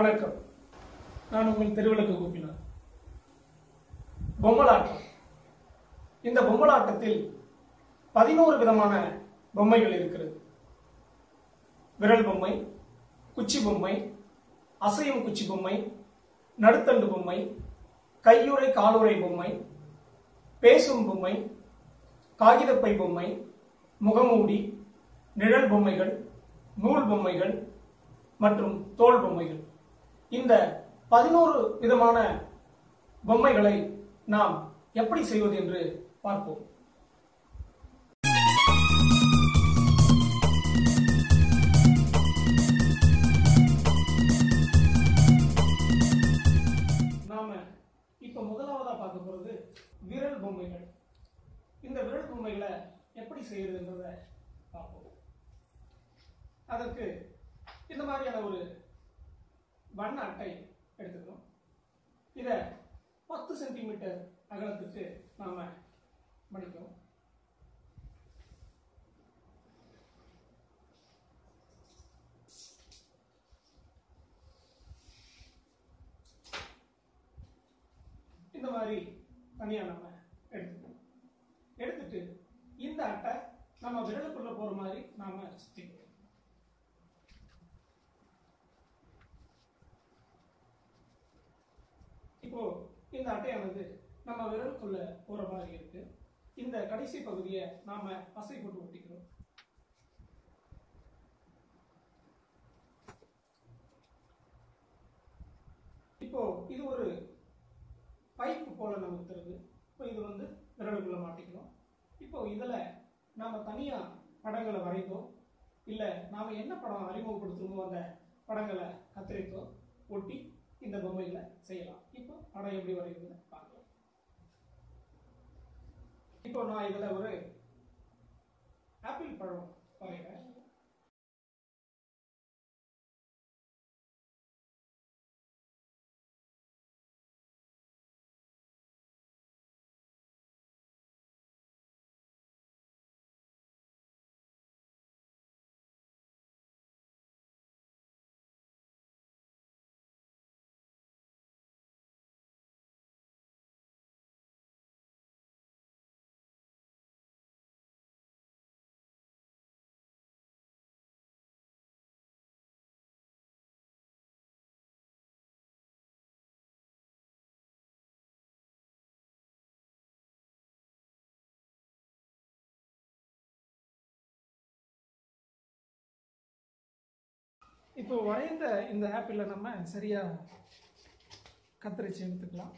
வணக்கம் நான் உங்கள் தெருவிளக்கு கூப்பினார் பொம்மலாட்டம் இந்த பொம்மலாட்டத்தில் பதினோரு விதமான பொம்மைகள் இருக்கிறது விரல் பொம்மை குச்சி பொம்மை அசையும் குச்சி பொம்மை நடுத்தண்டு பொம்மை கையுறை காலுறை பொம்மை பேசும் பொம்மை காகிதப்பை பொம்மை முகமூடி நிழல் பொம்மைகள் நூல் பொம்மைகள் மற்றும் தோல் பொம்மைகள் இந்த பதினோரு விதமான பொம்மைகளை நாம் எப்படி செய்வது என்று பார்ப்போம் நாம இப்ப முதலாவதா பார்க்க போறது விரல் பொம்மைகள் இந்த விரல் பொம்மைகளை எப்படி செய்யறதுன்றத பார்ப்போம் அதற்கு இந்த மாதிரியான ஒரு வண்ண அட்டை எடுத்துக்கணும் இத பத்து சென்டிமீட்டர் அகலத்துக்கு நாம மடிக்கணும் இந்த மாதிரி தனியா நம்ம எடுத்துக்கணும் எடுத்துட்டு இந்த அட்டை நம்ம விரலுக்குள்ள போற மாதிரி நாம சுத்திக்கணும் இப்போ இந்த அட்டையானது நம்ம விரலுக்குள்ள போற மாதிரி இருக்கு இந்த கடைசி பகுதியை நாம பசை போட்டு ஒட்டிக்கிறோம் இப்போ இது ஒரு பைப்பு போல நமக்கு தருது இப்போ இது வந்து விரலுக்குள்ள மாட்டிக்கிறோம் இப்போ இதுல நாம தனியா படங்களை வரைந்தோ இல்ல நாம என்ன படம் அறிமுகப்படுத்துமோ அந்த படங்களை கத்திரித்தோ ஒட்டி இந்த பொம்மைகளை செய்யலாம் இப்போ படம் எப்படி வரையுதுன்னு பார்க்கலாம் இப்போ நான் இதுல ஒரு ஆப்பிள் பழம் வரைகிறேன் இப்போ வரைந்த இந்த ஆப்பிள நம்ம சரியா கத்தரிச்சு எடுத்துக்கலாம்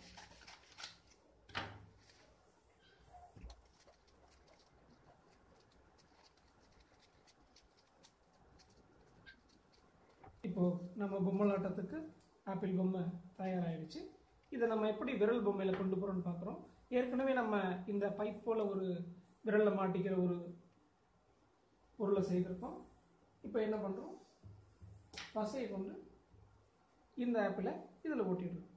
இப்போ நம்ம பொம்மலாட்டத்துக்கு ஆப்பிள் பொம்மை தயாராகிடுச்சு இதை நம்ம எப்படி விரல் பொம்மையில கொண்டு போறோம்னு பார்க்குறோம் ஏற்கனவே நம்ம இந்த பைப் போல ஒரு விரல்ல மாட்டிக்கிற ஒரு பொருளை செய்திருக்கோம் இப்போ என்ன பண்றோம் பசையை கொண்டு இந்த ஆப்பிளை இதில் ஒட்டிடுறோம்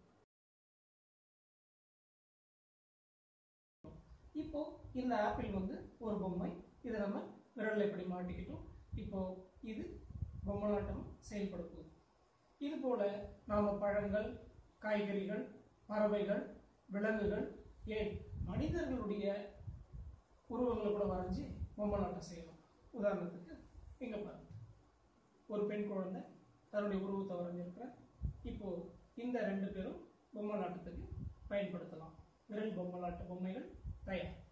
இப்போ இந்த ஆப்பிள் வந்து ஒரு பொம்மை இதை நம்ம விரலில் இப்படி மாட்டிக்கிட்டோம் இப்போ இது பொம்மலாட்டம் செயல்பட போகுது இது போல நாம பழங்கள் காய்கறிகள் பறவைகள் விலங்குகள் ஏன் மனிதர்களுடைய உருவங்களை கூட வரைஞ்சி பொம்மலாட்டம் செய்யலாம் உதாரணத்துக்கு இங்க பாருங்க ஒரு பெண் குழந்தை தன்னுடைய உருவத்தை வரைஞ்சிருக்கிறேன் இப்போ இந்த ரெண்டு பேரும் பொம்மலாட்டத்துக்கு பயன்படுத்தலாம் விரல் பொம்மலாட்ட பொம்மைகள் தயார்